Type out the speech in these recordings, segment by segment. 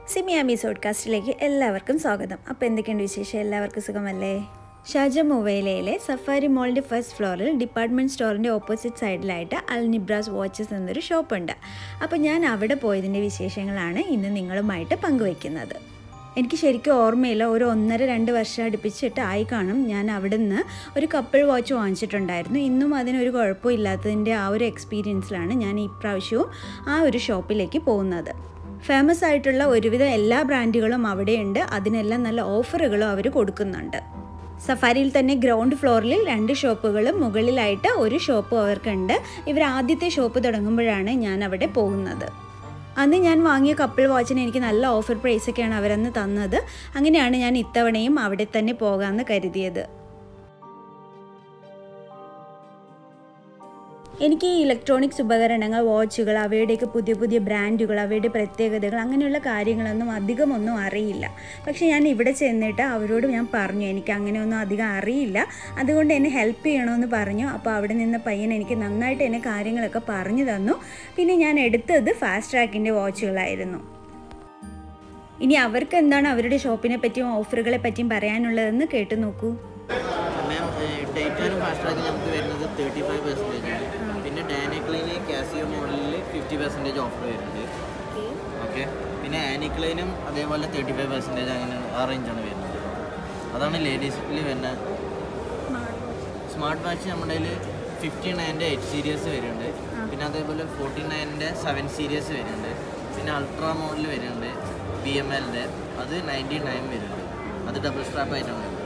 സിമിയാമി സോഡ്കാസ്റ്റിലേക്ക് എല്ലാവർക്കും സ്വാഗതം അപ്പോൾ എന്തൊക്കെയുണ്ട് വിശേഷം എല്ലാവർക്കും സുഖമല്ലേ ഷാജ മൊബൈലയിലെ സഫാരി മോളിൻ്റെ ഫസ്റ്റ് ഫ്ലോറിൽ ഡിപ്പാർട്ട്മെൻറ്റ് സ്റ്റോറിൻ്റെ ഓപ്പോസിറ്റ് സൈഡിലായിട്ട് അൽ നിബ്രാസ് വാച്ചസ് എന്നൊരു ഷോപ്പുണ്ട് അപ്പോൾ ഞാൻ അവിടെ പോയതിൻ്റെ വിശേഷങ്ങളാണ് ഇന്ന് നിങ്ങളുമായിട്ട് പങ്കുവയ്ക്കുന്നത് എനിക്ക് ശരിക്കും ഓർമ്മയില്ല ഒരു ഒന്നര രണ്ട് വർഷം അടുപ്പിച്ചിട്ട് ആയി കാണും ഞാൻ അവിടെ നിന്ന് ഒരു കപ്പിൾ വാച്ച് വാങ്ങിച്ചിട്ടുണ്ടായിരുന്നു ഇന്നും അതിനൊരു കുഴപ്പമില്ലാത്തതിൻ്റെ ആ ഒരു എക്സ്പീരിയൻസിലാണ് ഞാൻ ഇപ്രാവശ്യവും ആ ഒരു ഷോപ്പിലേക്ക് പോകുന്നത് ഫേമസ് ആയിട്ടുള്ള ഒരുവിധം എല്ലാ ബ്രാൻഡുകളും അവിടെയുണ്ട് അതിനെല്ലാം നല്ല ഓഫറുകളും അവർ കൊടുക്കുന്നുണ്ട് സഫാരിയിൽ തന്നെ ഗ്രൗണ്ട് ഫ്ലോറിൽ രണ്ട് ഷോപ്പുകളും മുകളിലായിട്ട് ഒരു ഷോപ്പും അവർക്കുണ്ട് ഇവർ ആദ്യത്തെ ഷോപ്പ് തുടങ്ങുമ്പോഴാണ് ഞാൻ അവിടെ പോകുന്നത് അന്ന് ഞാൻ വാങ്ങിയ കപ്പിൾ വാച്ചിന് എനിക്ക് നല്ല ഓഫർ പ്രൈസൊക്കെയാണ് അവരന്ന് തന്നത് അങ്ങനെയാണ് ഞാൻ ഇത്തവണയും അവിടെ തന്നെ പോകാമെന്ന് കരുതിയത് എനിക്ക് ഈ ഇലക്ട്രോണിക്സ് ഉപകരണങ്ങൾ വാച്ചുകൾ അവയുടെയൊക്കെ പുതിയ പുതിയ ബ്രാൻഡുകൾ അവയുടെ പ്രത്യേകതകൾ അങ്ങനെയുള്ള കാര്യങ്ങളൊന്നും അധികമൊന്നും അറിയില്ല പക്ഷേ ഞാൻ ഇവിടെ ചെന്നിട്ട് അവരോട് ഞാൻ പറഞ്ഞു എനിക്ക് അങ്ങനെയൊന്നും അധികം അറിയില്ല അതുകൊണ്ട് എന്നെ ഹെൽപ്പ് ചെയ്യണമെന്ന് പറഞ്ഞു അപ്പോൾ അവിടെ നിന്ന് പയ്യൻ എനിക്ക് നന്നായിട്ട് എന്നെ കാര്യങ്ങളൊക്കെ പറഞ്ഞു തന്നു പിന്നെ ഞാൻ എടുത്തത് ഫാസ്റ്റ് ട്രാക്കിൻ്റെ വാച്ചുകളായിരുന്നു ഇനി അവർക്ക് എന്താണ് അവരുടെ ഷോപ്പിനെ പറ്റിയും ഓഫറുകളെ പറ്റിയും പറയാനുള്ളതെന്ന് കേട്ടു നോക്കൂ മാം ടൈറ്റാനും ഫാസ്റ്റ് ട്രാക്ക് നമുക്ക് വരുന്നത് തേർട്ടി ഫൈവ് പെർസെൻറ്റേജ് ആണ് പിന്നെ ഡാനിക്ലൈന് കാസിയോ മോഡലിൽ ഫിഫ്റ്റി പെർസെൻറ്റേജ് ഓഫർ വരുന്നുണ്ട് ഓക്കെ പിന്നെ ആനിക്ലൈനും അതേപോലെ തേർട്ടി ഫൈവ് പെർസെൻറ്റേജ് അങ്ങനെ ആ റേഞ്ചാണ് വരുന്നത് അതാണ് ലേഡീസിൽ വരുന്ന സ്മാർട്ട് വാച്ച് നമ്മുടെ കയ്യിൽ ഫിഫ്റ്റി നയൻ്റെ എയ്റ്റ് സീരീസ് വരുന്നുണ്ട് പിന്നെ അതേപോലെ ഫോർട്ടി നയൻ്റെ സെവൻ സീരീസ് വരുന്നുണ്ട് പിന്നെ അൾട്രാ മോഡൽ വരുന്നുണ്ട് ബി എം എല്ലിൻ്റെ അത് നയൻറ്റി നയൻ വരുന്നുണ്ട് അത് ഡബിൾ സ്ട്രാപ്പ് ആയിട്ടാണ് വരുന്നത്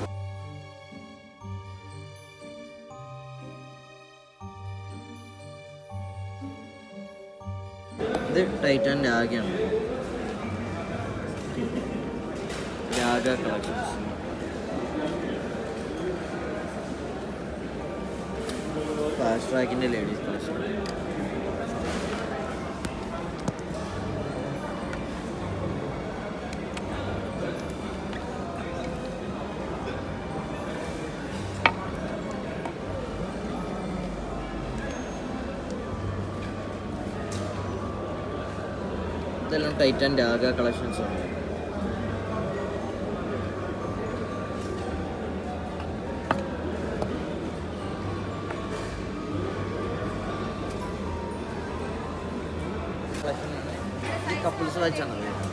ഇത് ടൈറ്റാൻ്റെ ആകെയാണ് രാഗ കളക്ഷൻസ് ഫാസ്റ്റ് ട്രാക്കിൻ്റെ ലേഡീസ് കളക്ഷൻ ഇതെല്ലാം ടൈറ്റാൻ്റെ ആകെ കളക്ഷൻസ് ആണ് കപ്പിൾസ് വാച്ചാണ് വരുന്നത്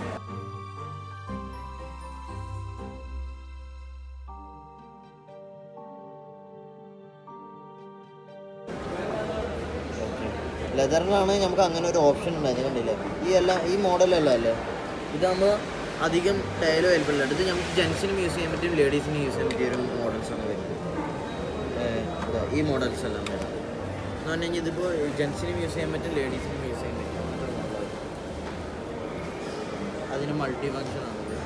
ലെതറിനാണ് നമുക്ക് അങ്ങനെ ഒരു ഓപ്ഷൻ ഉണ്ടായത് കണ്ടില്ലേ ഈ എല്ലാം ഈ മോഡലല്ല അല്ലേ ഇതാകുമ്പോൾ അധികം ടൈലോ അവൈലബിൾ ഉണ്ട് ഇത് നമുക്ക് ജെൻസിനും യൂസ് ചെയ്യാൻ പറ്റും ലേഡീസിനും യൂസ് ചെയ്യാൻ പറ്റിയ ഒരു മോഡൽസാണ് വരുന്നത് ഏഹ് ഇതാ, ഈ മോഡൽസ് എല്ലാം വരുന്നത് എന്ന് പറഞ്ഞു കഴിഞ്ഞാൽ ഇതിപ്പോൾ ജെൻസിനും യൂസ് ചെയ്യാൻ പറ്റും ലേഡീസിനും യൂസ് ചെയ്യാൻ പറ്റും അങ്ങനത്തെ ഒരു model ആണ്. അതിന് മൾട്ടി ഫങ്ഷൻ ആണ് ഇത്.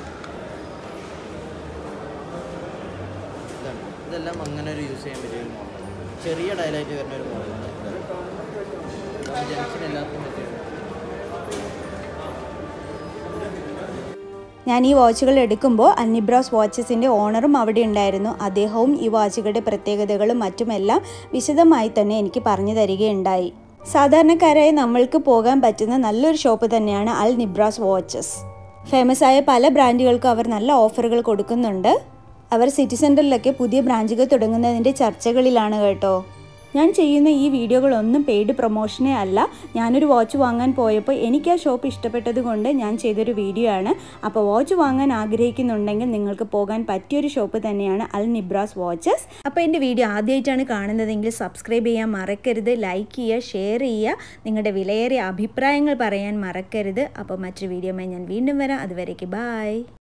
ഇതാണ് ഇതെല്ലാം അങ്ങനെ ഒരു യൂസ് ചെയ്യാൻ പറ്റിയ ഒരു മോഡലാണ് ചെറിയ ഡയലായിട്ട് വരുന്ന ഒരു മോഡലാണ് ജെൻസിന് എല്ലാവർക്കും പറ്റിയ ഞാൻ ഈ വാച്ചുകൾ എടുക്കുമ്പോൾ അന്നിബ്രാസ് വാച്ചസിൻ്റെ ഓണറും അവിടെ ഉണ്ടായിരുന്നു അദ്ദേഹവും ഈ വാച്ചുകളുടെ പ്രത്യേകതകളും മറ്റുമെല്ലാം വിശദമായി തന്നെ എനിക്ക് പറഞ്ഞു തരികയുണ്ടായി സാധാരണക്കാരായ നമ്മൾക്ക് പോകാൻ പറ്റുന്ന നല്ലൊരു ഷോപ്പ് തന്നെയാണ് അൽ നിബ്രാസ് വാച്ചസ് ഫേമസ് ആയ പല ബ്രാൻഡുകൾക്കും അവർ നല്ല ഓഫറുകൾ കൊടുക്കുന്നുണ്ട് അവർ സിറ്റി സെൻറ്ററിലൊക്കെ പുതിയ ബ്രാഞ്ചുകൾ തുടങ്ങുന്നതിൻ്റെ ചർച്ചകളിലാണ് കേട്ടോ ഞാൻ ചെയ്യുന്ന ഈ വീഡിയോകളൊന്നും പെയ്ഡ് പ്രൊമോഷനേ അല്ല ഞാനൊരു വാച്ച് വാങ്ങാൻ പോയപ്പോൾ എനിക്ക് ആ ഷോപ്പ് ഇഷ്ടപ്പെട്ടത് കൊണ്ട് ഞാൻ ചെയ്തൊരു വീഡിയോ ആണ് അപ്പോൾ വാച്ച് വാങ്ങാൻ ആഗ്രഹിക്കുന്നുണ്ടെങ്കിൽ നിങ്ങൾക്ക് പോകാൻ പറ്റിയൊരു ഷോപ്പ് തന്നെയാണ് അൽ നിബ്രാസ് വാച്ചസ് അപ്പോൾ എൻ്റെ വീഡിയോ ആദ്യമായിട്ടാണ് കാണുന്നതെങ്കിൽ സബ്സ്ക്രൈബ് ചെയ്യാൻ മറക്കരുത് ലൈക്ക് ചെയ്യുക ഷെയർ ചെയ്യുക നിങ്ങളുടെ വിലയേറിയ അഭിപ്രായങ്ങൾ പറയാൻ മറക്കരുത് അപ്പോൾ മറ്റൊരു വീഡിയോയുമായി ഞാൻ വീണ്ടും വരാം അതുവരേക്ക് ബായ്